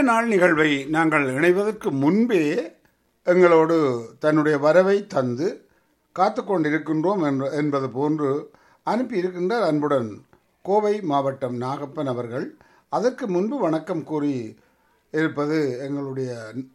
நாள் நிகழ்வை நாங்கள் இணைவதற்கு முன்பே எங்களோடு தன்னுடைய வரவை தந்து காத்து கொண்டிருக்கின்றோம் என்ற- என்பது போன்று அனுப்பியிருக்கின்றார் அன்புடன் கோவை மாவட்டம் நாகப்பன் அவர்கள் அதற்கு முன்பு வணக்கம் கூறி இருப்பது எங்களுடைய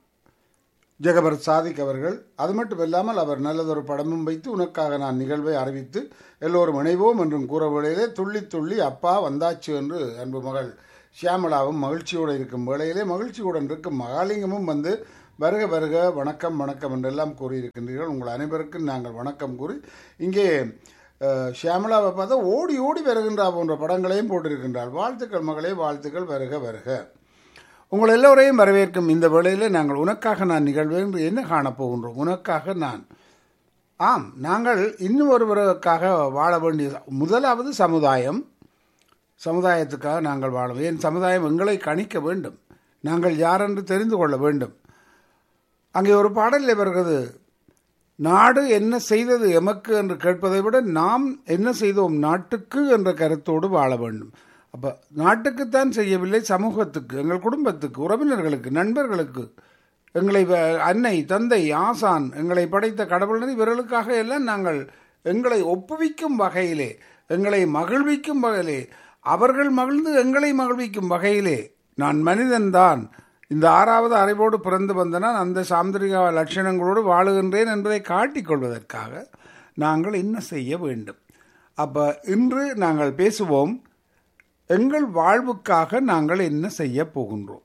ஜெகபர் சாதிக் அவர்கள் அது மட்டும் இல்லாமல் அவர் நல்லதொரு படமும் வைத்து உனக்காக நான் நிகழ்வை அறிவித்து எல்லோரும் இணைவோம் என்றும் கூற வேளையிலே துள்ளி துள்ளி அப்பா வந்தாச்சு என்று அன்பு மகள் ஷியாமலாவும் மகிழ்ச்சியோடு இருக்கும் வேளையிலே மகிழ்ச்சியுடன் இருக்கும் மகாலிங்கமும் வந்து வருக வருக வணக்கம் வணக்கம் என்றெல்லாம் கூறியிருக்கின்றீர்கள் உங்கள் அனைவருக்கும் நாங்கள் வணக்கம் கூறி இங்கே அஹ், ஷியாமலாவை பார்த்தா ஓடி ஓடி வருகின்றா போன்ற படங்களையும் போட்டிருக்கின்றார் வாழ்த்துக்கள் மகளே வாழ்த்துக்கள் வருக வருக உங்கள் எல்லோரையும் வரவேற்கும் இந்த வேளையில் நாங்கள் உனக்காக நான் நிகழ்வேன் என்று என்ன காணப் போகின்றோம் உனக்காக நான் ஆம் நாங்கள் இன்னும் ஒருவருக்காக வாழ வேண்டிய முதலாவது சமுதாயம் சமுதாயத்துக்காக நாங்கள் வாழ ஏன் சமுதாயம் எங்களை கணிக்க வேண்டும் நாங்கள் யார் என்று தெரிந்து கொள்ள வேண்டும் அங்கே ஒரு பாடலில் வருகிறது நாடு என்ன செய்தது எமக்கு என்று கேட்பதை விட நாம் என்ன செய்தோம் நாட்டுக்கு என்ற கருத்தோடு வாழ வேண்டும் அப்போ நாட்டுக்குத்தான் செய்யவில்லை சமூகத்துக்கு எங்கள் குடும்பத்துக்கு உறவினர்களுக்கு நண்பர்களுக்கு எங்களை வ- அன்னை தந்தை ஆசான் எங்களை படைத்த கடவுளர் இவர்களுக்காக எல்லாம் நாங்கள் எங்களை ஒப்புவிக்கும் வகையிலே எங்களை மகிழ்விக்கும் வகையிலே அவர்கள் மகிழ்ந்து எங்களை மகிழ்விக்கும் வகையிலே நான் மனிதன்தான் இந்த ஆறாவது அறிவோடு பிறந்து வந்த நான் அந்த சாந்திரிக லட்சணங்களோடு வாழுகின்றேன் என்பதை காட்டிக் கொள்வதற்காக நாங்கள் என்ன செய்ய வேண்டும் அப்போ இன்று நாங்கள் பேசுவோம் எங்கள் வாழ்வுக்காக நாங்கள் என்ன செய்ய போகின்றோம்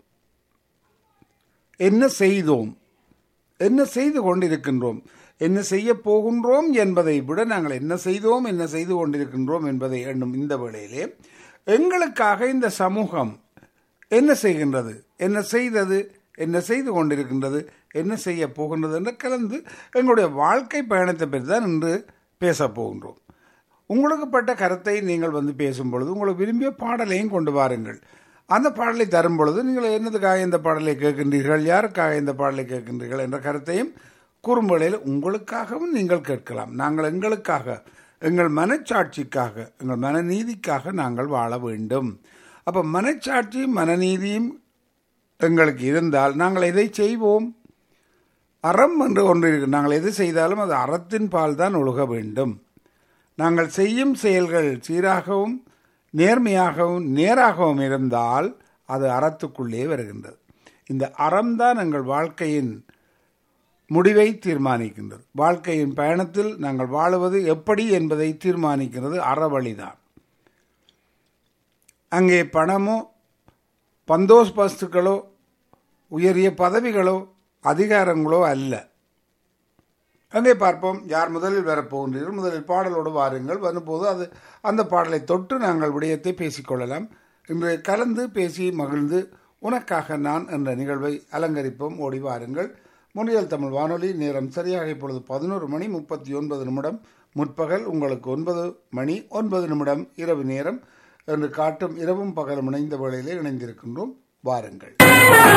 என்ன செய்தோம் என்ன செய்து கொண்டிருக்கின்றோம் என்ன செய்ய போகின்றோம் என்பதை விட நாங்கள் என்ன செய்தோம் என்ன செய்து கொண்டிருக்கின்றோம் என்பதை எண்ணும் இந்த வேளையிலே எங்களுக்காக இந்த சமூகம் என்ன செய்கின்றது என்ன செய்தது என்ன செய்து கொண்டிருக்கின்றது என்ன செய்ய போகின்றது என்று கலந்து எங்களுடைய வாழ்க்கை பயணத்தை பற்றி தான் இன்று பேசப் போகின்றோம் உங்களுக்கு பட்ட கருத்தை நீங்கள் வந்து பேசும் பொழுது உங்களுக்கு விரும்பிய பாடலையும் கொண்டு வாருங்கள் அந்த பாடலை தரும் பொழுது நீங்கள் என்னதுக்காக இந்த பாடலை கேட்கின்றீர்கள் யாருக்காக இந்த பாடலை கேட்கின்றீர்கள் என்ற கருத்தையும் குறும்பலையில் உங்களுக்காகவும் நீங்கள் கேட்கலாம் நாங்கள் எங்களுக்காக எங்கள் மனச்சாட்சிக்காக எங்கள் மனநீதிக்காக நாங்கள் வாழ வேண்டும் அப்போ மனச்சாட்சியும் மனநீதியும் எங்களுக்கு இருந்தால் நாங்கள் எதை செய்வோம் அறம் என்று ஒன்று இருக்கு நாங்கள் எது செய்தாலும் அது அறத்தின் பால் தான் ஒழுக வேண்டும் நாங்கள் செய்யும் செயல்கள் சீராகவும் நேர்மையாகவும் நேராகவும் இருந்தால் அது அறத்துக்குள்ளே வருகின்றது இந்த அறம்தான் எங்கள் வாழ்க்கையின் முடிவை தீர்மானிக்கின்றது வாழ்க்கையின் பயணத்தில் நாங்கள் வாழுவது எப்படி என்பதை தீர்மானிக்கிறது அறவழிதான் அங்கே பணமோ பந்தோஸ்பஸ்துக்களோ உயரிய பதவிகளோ அதிகாரங்களோ அல்ல அங்கே பார்ப்போம் யார் முதலில் வரப்போகின்றீர்கள் முதலில் பாடலோடு வாருங்கள் வரும்போது அது அந்த பாடலை தொட்டு நாங்கள் விடயத்தை பேசிக்கொள்ளலாம் இன்று கலந்து பேசி மகிழ்ந்து உனக்காக நான் என்ற நிகழ்வை அலங்கரிப்போம் ஓடி வாருங்கள் முன்னியல் தமிழ் வானொலி நேரம் சரியாக இப்பொழுது பதினோரு மணி முப்பத்தி ஒன்பது நிமிடம் முற்பகல் உங்களுக்கு ஒன்பது மணி ஒன்பது நிமிடம் இரவு நேரம் என்று காட்டும் இரவும் பகலும் இணைந்த வேளையிலே இணைந்திருக்கின்றோம் வாருங்கள்